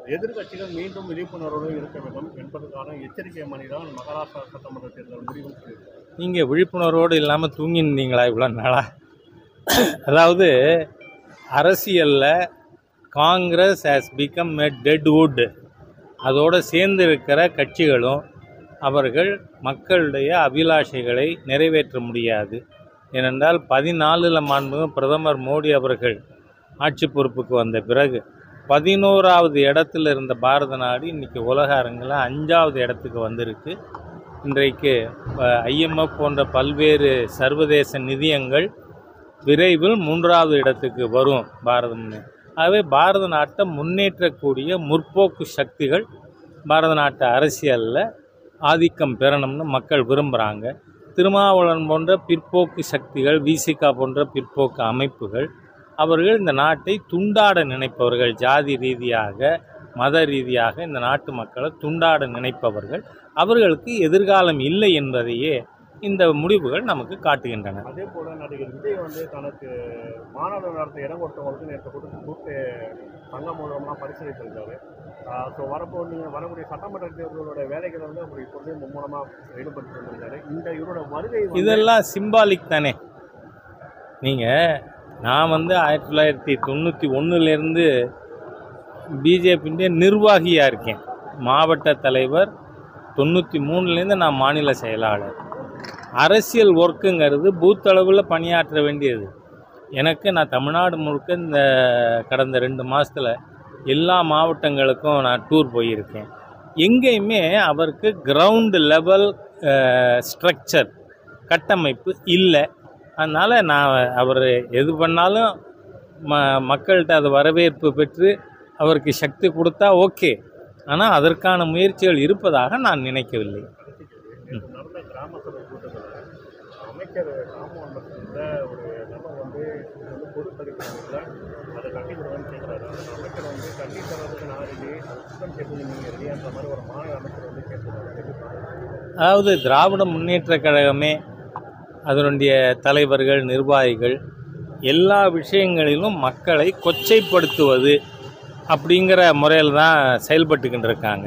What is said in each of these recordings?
எதிர்க்கட்சிகள் மீண்டும் விழிப்புணர்வோடு இருக்க வேண்டும் என்பதற்கான எச்சரிக்கை மணி தான் மகாராஷ்டிரா சட்டமன்ற தேர்தல் முடிவு செய்திருக்கிறது. நீங்கள் விழிப்புணர்வோடு இல்லாமல் தூங்கியிருந்தீங்களா இவ்வளோ நாளா அதாவது அரசியலில் Congress has become a dead wood அதோடு சேர்ந்து இருக்கிற கட்சிகளும் அவர்கள் மக்களுடைய அபிலாஷைகளை நிறைவேற்ற முடியாது ஏனென்றால் பதினாலில் மாண்புமிகு பிரதமர் மோடி அவர்கள் ஆட்சி பொறுப்புக்கு வந்த பிறகு பதினோராவது இடத்துல இருந்த பாரத நாடு இன்றைக்கி உலக அரங்கில் அஞ்சாவது இடத்துக்கு வந்திருக்கு இன்றைக்கு ஐஎம்எஃப் போன்ற பல்வேறு சர்வதேச நிதியங்கள் விரைவில் மூன்றாவது இடத்துக்கு வரும் பாரத முன்னே ஆகவே பாரத நாட்டை முன்னேற்றக்கூடிய முற்போக்கு சக்திகள் பாரத நாட்டு அரசியலில் ஆதிக்கம் பெறணும்னு மக்கள் விரும்புகிறாங்க திருமாவளவன் போன்ற பிற்போக்கு சக்திகள் விசிகா போன்ற பிற்போக்கு அமைப்புகள் அவர்கள் இந்த நாட்டை துண்டாட நினைப்பவர்கள் ஜாதி ரீதியாக மத ரீதியாக இந்த நாட்டு மக்களை துண்டாட நினைப்பவர்கள் அவர்களுக்கு எதிர்காலம் இல்லை என்பதையே இந்த முடிவுகள் நமக்கு காட்டுகின்றன அதே போல நடிகர் விஜய் வந்து தனக்கு மாநாடு நடத்த இடம் கொடுத்தவங்களுக்கு நேற்று கொடுத்து கூட்டு சங்கம் மூலம்லாம் பரிசீலித்திருக்காரு ஸோ வரப்போ நீங்கள் வரக்கூடிய சட்டமன்ற தேர்தலோட வேலைகளை வந்து அவர் இப்பொழுதே மும்மூலமாக ஈடுபட்டு வந்திருக்காரு இந்த இவரோட வருகை வந்து இதெல்லாம் சிம்பாலிக் தானே நீங்கள் நான் வந்து ஆயிரத்தி தொள்ளாயிரத்தி தொண்ணூற்றி ஒன்றுலேருந்து பிஜேபியுடைய நிர்வாகியாக இருக்கேன் மாவட்ட தலைவர் தொண்ணூற்றி மூணுலேருந்து நான் மாநில செயலாளர் அரசியல் ஒர்க்குங்கிறது பூத் அளவில் பணியாற்ற வேண்டியது எனக்கு நான் தமிழ்நாடு முழுக்க இந்த கடந்த ரெண்டு மாதத்தில் எல்லா மாவட்டங்களுக்கும் நான் டூர் போயிருக்கேன் எங்கேயுமே அவருக்கு கிரவுண்டு லெவல் ஸ்ட்ரக்சர் கட்டமைப்பு இல்லை அதனால் நான் அவர் எது பண்ணாலும் ம மக்கள்கிட்ட அது வரவேற்பு பெற்று அவருக்கு சக்தி கொடுத்தா ஓகே ஆனால் அதற்கான முயற்சிகள் இருப்பதாக நான் நினைக்கவில்லை நேற்று நடந்த கிராம சபை கூட்டத்தில் அமைச்சர் ராமமோகன் பத்திர ஒரு நபர் வந்து இது வந்து பொது கழிப்பிடத்தில் அதை கட்டி கொடுங்கன்னு கேட்குறாரு அந்த அமைச்சர் வந்து கட்டி தரதுக்கு நான் ரெடி அதை சுத்தம் செய்யறது நீங்கள் ரெடியான்ற மாதிரி ஒரு மாநில அமைச்சர் வந்து கேட்டுருக்காரு அதாவது திராவிட முன்னேற்ற கழகமே அதனுடைய தலைவர்கள் நிர்வாகிகள் எல்லா விஷயங்களிலும் மக்களை கொச்சைப்படுத்துவது அப்படிங்கிற முறையில் தான் செயல்பட்டுக்கிட்டு இருக்காங்க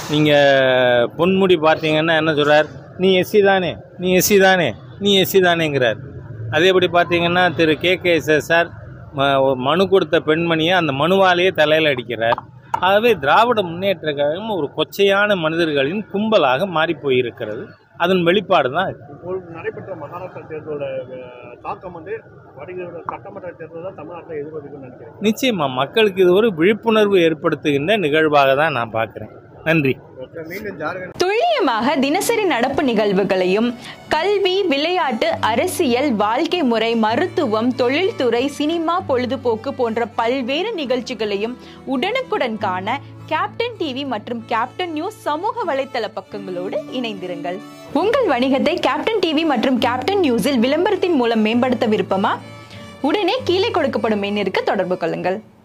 நீங்கள் பொன்முடி பார்த்தீங்கன்னா என்ன சொல்கிறார் நீ எஸ்சி தானே நீ எஸ்சி தானே நீ எஸ்சி தானேங்கிறார் அதேபடி பார்த்தீங்கன்னா திரு கே கே சார் மனு கொடுத்த பெண்மணியை அந்த மனுவாலேயே தலையில் அடிக்கிறார் ஆகவே திராவிட முன்னேற்ற கழகம் ஒரு கொச்சையான மனிதர்களின் கும்பலாக மாறிப் போயிருக்கிறது அதன் வெளிப்பாடு தான் இது. இப்போது நடைபெற்ற மகாராஷ்டிரா தேர்தலோட அஹ், தாக்கம் வந்து வருகிற சட்டமன்ற தேர்தலில் தமிழ்நாட்டில் எதிர்பார்க்குன்னு நினைக்கிறேன் நிச்சயமா மக்களுக்கு இது ஒரு விழிப்புணர்வு ஏற்படுத்துகின்ற நிகழ்வாக தான் நான் பார்க்குறேன் நன்றி ஓகே மீண்டும் ஜார்க்கண்ட் துல்லியமாக தினசரி நடப்பு நிகழ்வுகளையும் கல்வி விளையாட்டு அரசியல் வாழ்க்கை முறை மருத்துவம் தொழில்துறை சினிமா பொழுதுபோக்கு போன்ற பல்வேறு நிகழ்ச்சிகளையும் உடனுக்குடன் காண கேப்டன் டிவி மற்றும் கேப்டன் நியூஸ் சமூக வலைத்தள பக்கங்களோடு இணைந்திருங்கள் உங்கள் வணிகத்தை கேப்டன் டிவி மற்றும் கேப்டன் நியூஸில் விளம்பரத்தின் மூலம் மேம்படுத்த விருப்பமா உடனே கீழே கொடுக்கப்படும் எண்ணிற்கு தொடர்பு கொள்ளுங்கள்